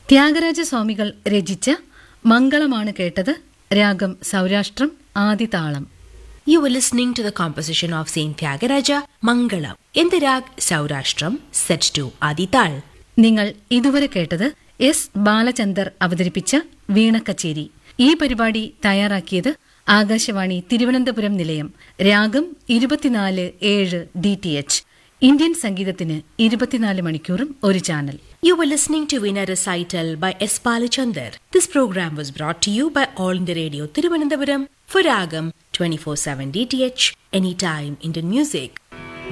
ത്യാഗരാജ സ്വാമികൾ രചിച്ച മംഗളമാണ് കേട്ടത് രാഗം സൗരാഷ്ട്രം ആദിതാളം You were listening to the composition of Saint Tyagaraja Mangalam in the rag Saurashtram set to Adital. നിങ്ങൾ ഇതുവരെ കേട്ടത് എസ് ബാലചന്ദർ അവതരിപ്പിച്ച വീണക്കച്ചേരി ഈ പരിപാടി തയ്യാറാക്കിയത് ആകാശവാണി തിരുവനന്തപുരം നിലയം രാഗം ഇരുപത്തിനാല് ഏഴ് ഡി ടി എച്ച് ഇന്ത്യൻ സംഗീതത്തിന് ഇരുപത്തിനാല് മണിക്കൂറും ഒരു channel You were listening to Veena Recital by S. Palachandar. This program was brought to you by All India Radio Thiruvananthapuram for Ragam 24-7 DTH, anytime Indian music.